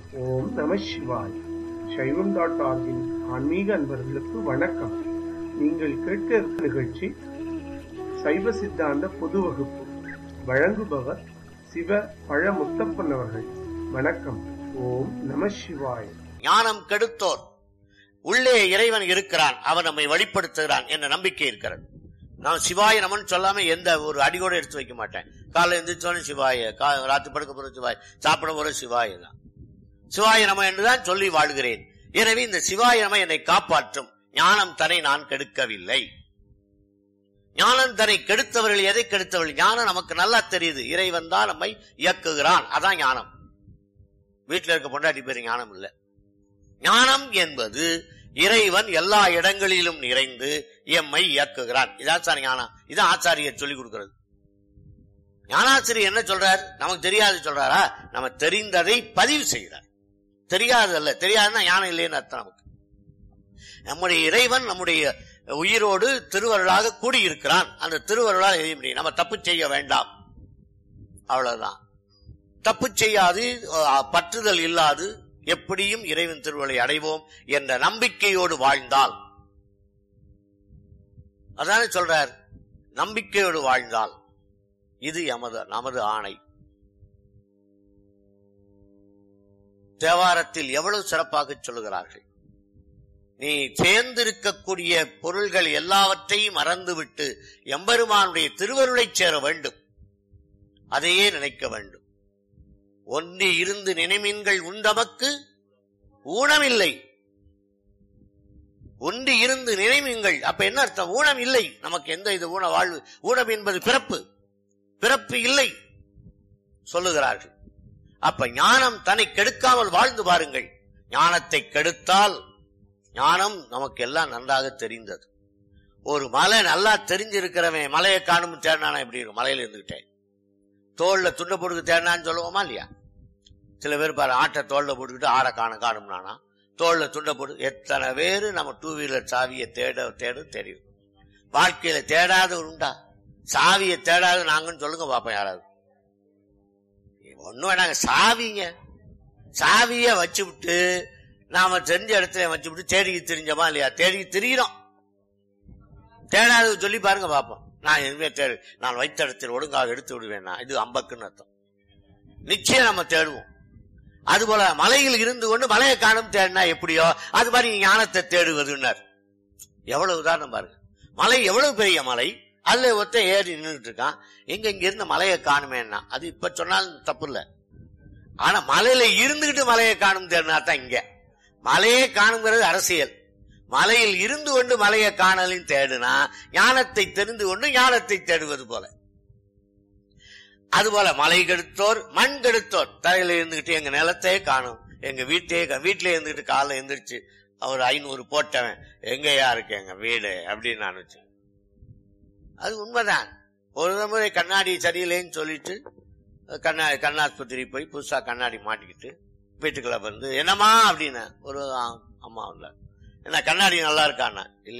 ஓம் நம சிவாய் சைவம் டாட் ஆர்கின் ஆன்மீக அன்பர்களுக்கு வணக்கம் நீங்கள் கேட்க இருக்கும் நிகழ்ச்சி சைவ சித்தாந்த பொது வகுப்பு வழங்குபவர் சிவ பழ முத்தப்பன் அவர்கள் வணக்கம் ஓம் நம சிவாய் ஞானம் கெடுத்தோர் உள்ளே இறைவன் இருக்கிறான் அவன் நம்மை வெளிப்படுத்துகிறான் என்ற நம்பிக்கை இருக்கிறது நான் சிவாய நமன் சொல்லாம எந்த ஒரு அடியோட எடுத்து வைக்க மாட்டேன் காலைல எந்திரிச்சோன்னு சிவாய கா- ராத்திரி படுக்க போற சிவாய் சாப்பிட போற சிவாய தான் சிவாய நம என்றுதான் சொல்லி வாழ்கிறேன் எனவே இந்த சிவாய நம என்னை காப்பாற்றும் ஞானம் தன்னை நான் கெடுக்கவில்லை ஞானம் தன்னை கெடுத்தவர்கள் எதை கெடுத்தவர்கள் ஞானம் நமக்கு நல்லா தெரியுது இறைவன் தான் நம்மை இயக்குகிறான் அதான் ஞானம் வீட்டுல இருக்க பொண்டாட்டி பேரு ஞானம் இல்ல ஞானம் என்பது இறைவன் எல்லா இடங்களிலும் நிறைந்து எம்மை இயக்குகிறான் இதான் சார் ஞானம் இதான் ஆச்சாரியர் சொல்லிக் கொடுக்கிறது ஞானாசிரியர் என்ன சொல்றார் நமக்கு தெரியாது சொல்றாரா நம்ம தெரிந்ததை பதிவு செய்கிறார் தெரியாது அல்ல தெரியாதுன்னா ஞானம் இல்லைன்னு அர்த்தம் நமக்கு நம்முடைய இறைவன் நம்முடைய உயிரோடு திருவருளாக கூடியிருக்கிறான் அந்த திருவருளால் எதைய முடியும் நம்ம தப்பு செய்ய வேண்டாம் அவ்வளவுதான் தப்பு செய்யாது அஹ், பற்றுதல் இல்லாது எப்படியும் இறைவன் திருவருளை அடைவோம் என்ற நம்பிக்கையோடு வாழ்ந்தால் அதானே சொல்றார் நம்பிக்கையோடு வாழ்ந்தால் இது எமது நமது ஆணை தேவாரத்தில் எவ்வளவு சிறப்பாக சொல்லுகிறார்கள் நீ சேர்ந்திருக்கக்கூடிய பொருள்கள் எல்லாவற்றையும் மறந்துவிட்டு எம்பெருமானுடைய திருவருளை சேர வேண்டும் அதையே நினைக்க வேண்டும் ஒன்றி இருந்து நினைமீன்கள் உண்டமக்கு ஊனமில்லை ஒன்றி இருந்து நினைமீன்கள் அப்ப என்ன அர்த்தம் ஊனம் இல்லை நமக்கு எந்த இது ஊன வாழ்வு ஊனம் என்பது பிறப்பு பிறப்பு இல்லை சொல்லுகிறார்கள் அப்ப ஞானம் தன்னை கெடுக்காமல் வாழ்ந்து பாருங்கள் ஞானத்தை கெடுத்தால் ஞானம் நமக்கு எல்லாம் நன்றாக தெரிந்தது ஒரு மலை நல்லா தெரிஞ்சிருக்கிறவன் மலையை காணும் தேடினானா எப்படி இருக்கும் மலையில இருந்துகிட்டேன் தோல்ல துண்டை போட்டு தேடினான்னு சொல்லுவோமா இல்லையா சில பேர் பாரு ஆட்டை தோல்ல போட்டுக்கிட்டு ஆற காண காணும்னானா தோல்ல துண்டை போட்டு எத்தனை பேரு நம்ம டூ வீலர் சாவியை தேட தேட தெரியும் வாழ்க்கையில தேடாத உண்டா சாவியை தேடாத நாங்கன்னு சொல்லுங்க பாப்போம் யாராவது ஒண்ணும் வேணாங்க சாவிங்க சாவிய வச்சு விட்டு நாம தெரிஞ்ச இடத்துல வச்சு விட்டு தேடி தெரிஞ்சோமா இல்லையா தேடி திரியிறோம் தேடாத சொல்லி பாருங்க பாப்போம் நான் எதுவுமே தேடு நான் வைத்த இடத்தில் ஒழுங்காக எடுத்து விடுவேன் இது அம்பக்குன்னு அர்த்தம் நிச்சயம் நம்ம தேடுவோம் அதுபோல மலையில் இருந்து கொண்டு மலையை காணும் தேடினா எப்படியோ அது மாதிரி ஞானத்தை தேடுவதுன்னார் எவ்வளவு உதாரணம் பாருங்க மலை எவ்வளவு பெரிய மலை அதுல ஒருத்த ஏறி நின்றுட்டு இருக்கான் எங்க இங்க இருந்த மலையை காணுமேன்னா அது இப்ப சொன்னாலும் தப்பு இல்ல ஆனா மலையில இருந்துகிட்டு மலையை காணும் தேடினா தான் இங்க மலையை காணுங்கிறது அரசியல் மலையில் இருந்து கொண்டு மலையை காணலின் தேடுனா ஞானத்தை தெரிந்து கொண்டு ஞானத்தை தேடுவது போல அதுபோல மலை கெடுத்தோர் மண் கெடுத்தோர் தரையில இருந்துகிட்டு எங்க நிலத்தையே காணும் எங்க வீட்டையே கா- வீட்டிலே இருந்துகிட்டு காலைல எந்திரிச்சு அவர் ஐநூறு போட்டவன் எங்கயா இருக்கு எங்க வீடு அப்படின்னு நான் வச்சு அது உண்மைதான் ஒரு முறை கண்ணாடி சரியில்லைன்னு சொல்லிட்டு கண்ணாடி கண்ணாஸ்பத்திரி போய் புதுசா கண்ணாடி மாட்டிக்கிட்டு வீட்டுக்குள்ள வந்து என்னம்மா அப்படின்னு ஒரு ஆ- அம்மா இல்ல என்ன கண்ணாடி நல்லா இருக்கான்னா இல்ல